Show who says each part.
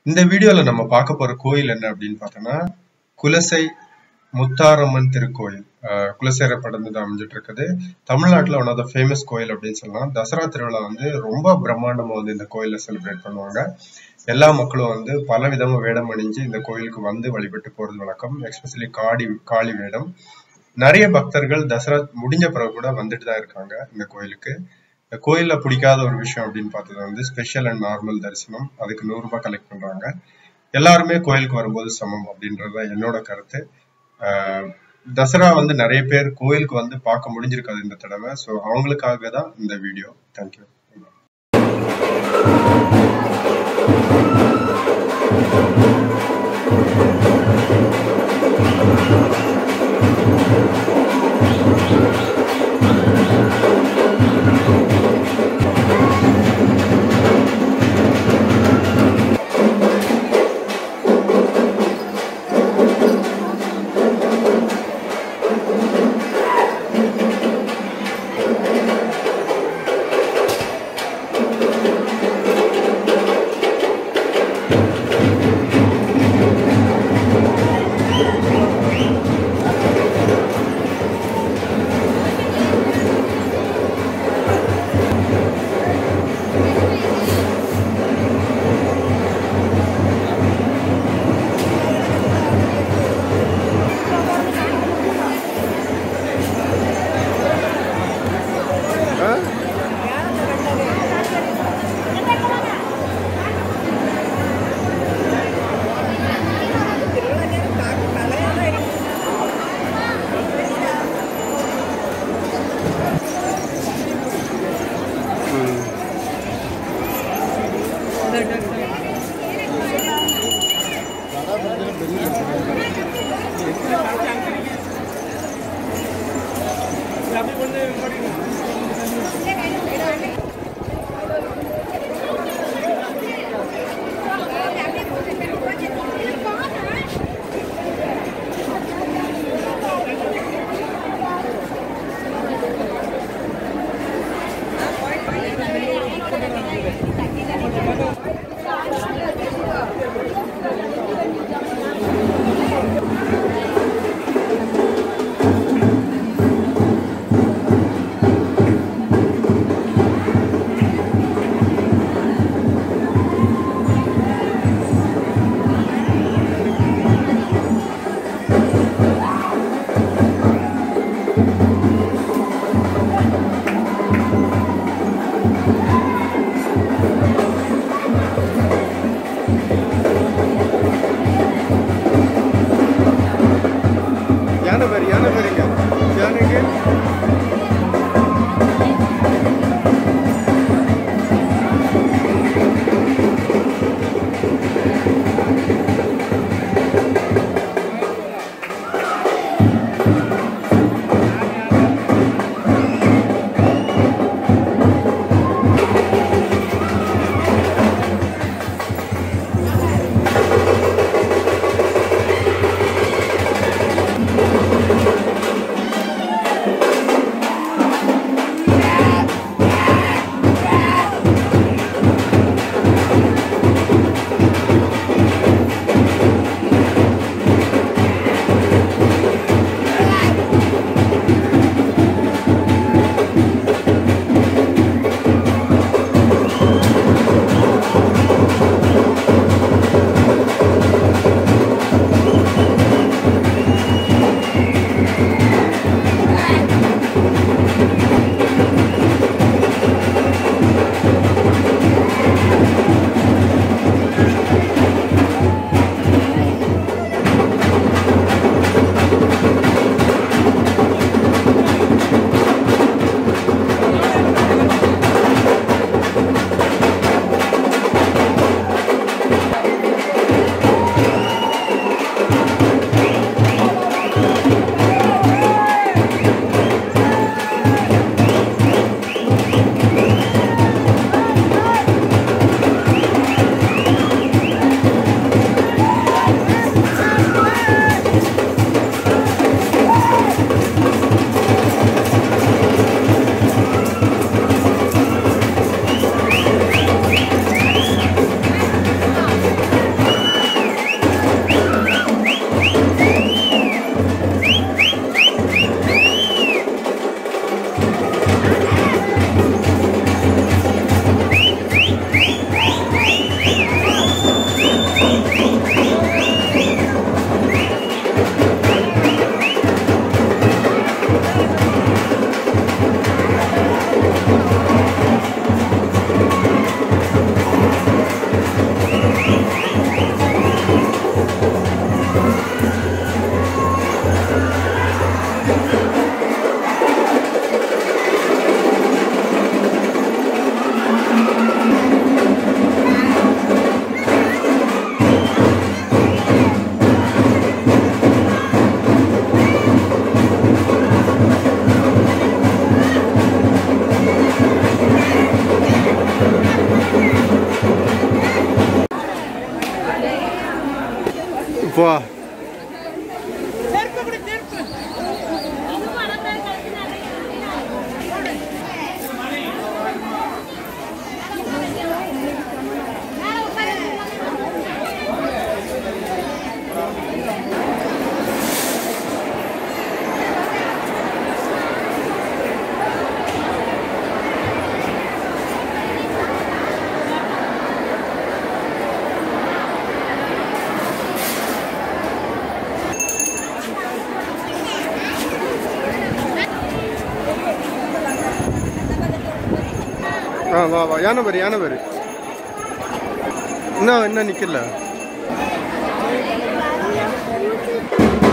Speaker 1: இந்த வீடியோல நம்ம பார்க்க போற கோயில் என்ன அப்படின்னு பார்த்தோம்னா குலசை முத்தாரம்மன் திருக்கோயில் ஆஹ் குலசேரப்படந்து அமைஞ்சிட்டு இருக்குது தமிழ்நாட்டுல ஒன் ஆஃப் த ஃபேமஸ் கோயில் அப்படின்னு சொல்லலாம் தசரா திருவிழா வந்து ரொம்ப பிரம்மாண்டமா வந்து இந்த கோயில செலிப்ரேட் பண்ணுவாங்க எல்லா மக்களும் வந்து பல விதமா வேடம் அணிஞ்சு இந்த கோயிலுக்கு வந்து வழிபட்டு போறது வழக்கம் எஸ்பெஷலி காடி காளி வேடம் நிறைய பக்தர்கள் தசரா முடிஞ்ச பிறகு கூட வந்துட்டு தான் இருக்காங்க இந்த கோயிலுக்கு இந்த கோயில்ல பிடிக்காத ஒரு விஷயம் அப்படின்னு பார்த்தது வந்து ஸ்பெஷல் அண்ட் நார்மல் தரிசனம் அதுக்கு நூறு ரூபாய் கலெக்ட் பண்றாங்க எல்லாருமே கோயிலுக்கு வரும்போது சமம் அப்படின்றது தான் என்னோட கருத்து ஆஹ் தசரா வந்து நிறைய பேர் கோயிலுக்கு வந்து பார்க்க முடிஞ்சிருக்காது இந்த தடவை ஸோ அவங்களுக்காக தான் இந்த வீடியோ தேங்க்யூ அப்பா ஆ வா வா யானை பாரு யானை பாரு என்ன என்ன நிக்கல